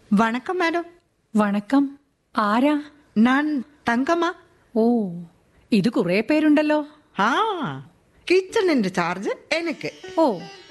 வணக்கம் மேடம் വണക്കം ആരാ நான் தங்கம்மா ഓ ഇത് കുറെ പേരുണ്ടല്ലോ ആ കിച്ചണിന്റെ ചാർജ് എനിക്ക് ഓ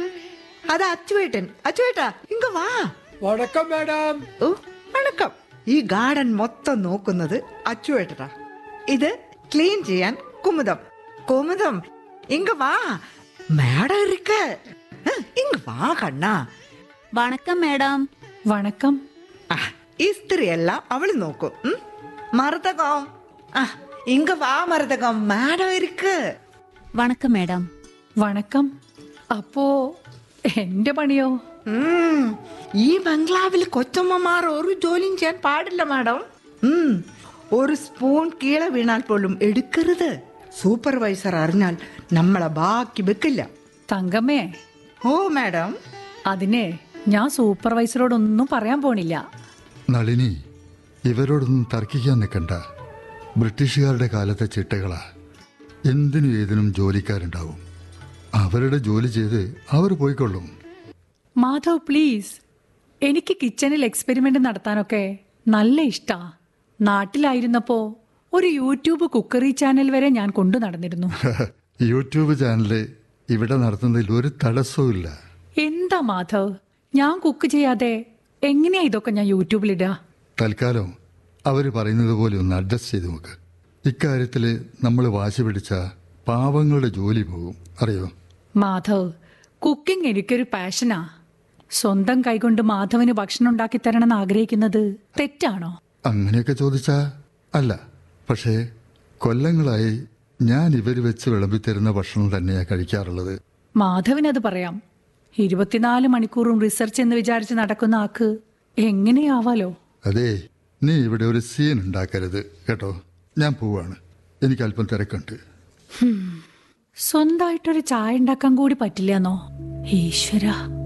അത് അച്ചുവേട്ടൻ അച്ചുവേട്ടാ ഇങ്ങ വാ വണക്കം മാഡം ഓ വണക്കം ഈ ഗാർഡൻ മൊത്തം നോക്കുന്നത് അച്ചുവേട്ടനാ ഇത് ക്ലീൻ ചെയ്യാൻ കുമുദം കുമുദം ഇങ്ങ വാ മേഡം ഇരിക്ക ഇങ്ങ വാ കണ്ണാ வணக்கம் மேடம் വണക്കം ആ, ഇസ്തിരി എല്ലാം അവള് നോക്കും ഉം? മരതകം ആ ഇങ്ങ വാ മരതകം മേഡം ഇരിക്ക് வணக்கம் மேடம் വണക്കം അപ്പോ എന്റെ പണിയോ ഉം. ഈ ബംഗ്ലാവിൽ കൊച്ചമ്മമാർ ഒരു ജോലിയും ചെയ്യാൻ പാടില്ല മാഡം ഉം. ഒരു സ്പൂൺ കീഴെ വീണാൽ പോലും എടുക്കരുത് സൂപ്പർവൈസർ അറിഞ്ഞാൽ നമ്മളെ ബാക്കി വെക്കില്ല തങ്കമ്മേ ഓ മാഡം അതിനെ ഞാൻ സൂപ്പർവൈസറോടൊന്നും പറയാൻ പോണില്ല നളിനി ഇവരോടൊന്നും തർക്കിക്കാൻ നിൽക്കണ്ട ബ്രിട്ടീഷുകാരുടെ കാലത്തെ ചിട്ടകളാ എന്തിനും ഏതിനും ജോലിക്കാരുണ്ടാവും അവരുടെ ജോലി ചെയ്ത് അവർ പോയിക്കൊള്ളും മാധവ് പ്ലീസ് എനിക്ക് കിച്ചണിൽ എക്സ്പെരിമെന്റ് നടത്താനൊക്കെ നല്ല ഇഷ്ടാ നാട്ടിലായിരുന്നപ്പോ ഒരു യൂട്യൂബ് കുക്കറി ചാനൽ വരെ ഞാൻ കൊണ്ടു നടന്നിരുന്നു യൂട്യൂബ് ചാനല് ഇവിടെ നടത്തുന്നതിൽ ഒരു തടസ്സവും ഇല്ല എന്താ മാധവ് ഞാൻ കുക്ക് ചെയ്യാതെ എങ്ങനെയാ ഇതൊക്കെ ഞാൻ യൂട്യൂബിലിടുക തൽക്കാലം അവർ പറയുന്നത് പോലെ ഒന്ന് അഡ്ജസ്റ്റ് ചെയ്ത് നോക്ക് ഇക്കാര്യത്തിൽ നമ്മൾ വാശി പിടിച്ച പാവങ്ങളുടെ ജോലി പോകും അറിയോ മാധവ് കുക്കിംഗ് എനിക്കൊരു പാഷനാ സ്വന്തം കൈകൊണ്ട് മാധവന് ഭക്ഷണം ഉണ്ടാക്കി തരണമെന്ന് ആഗ്രഹിക്കുന്നത് തെറ്റാണോ അങ്ങനെയൊക്കെ ചോദിച്ചാ അല്ല പക്ഷേ കൊല്ലങ്ങളായി ഞാൻ ഇവർ വെച്ച് വിളമ്പിത്തരുന്ന ഭക്ഷണം തന്നെയാ കഴിക്കാറുള്ളത് മാധവനത് പറയാം ഇരുപത്തിനാല് മണിക്കൂറും റിസർച്ച് എന്ന് വിചാരിച്ച് നടക്കുന്ന ആക്ക് എങ്ങനെയാവാലോ അതേ നീ ഇവിടെ ഒരു സീൻ ഉണ്ടാക്കരുത് കേട്ടോ ഞാൻ പോവാണ് എനിക്ക് അല്പം തിരക്കുണ്ട് സ്വന്തമായിട്ടൊരു ചായ ഉണ്ടാക്കാൻ കൂടി പറ്റില്ലെന്നോ ഈശ്വര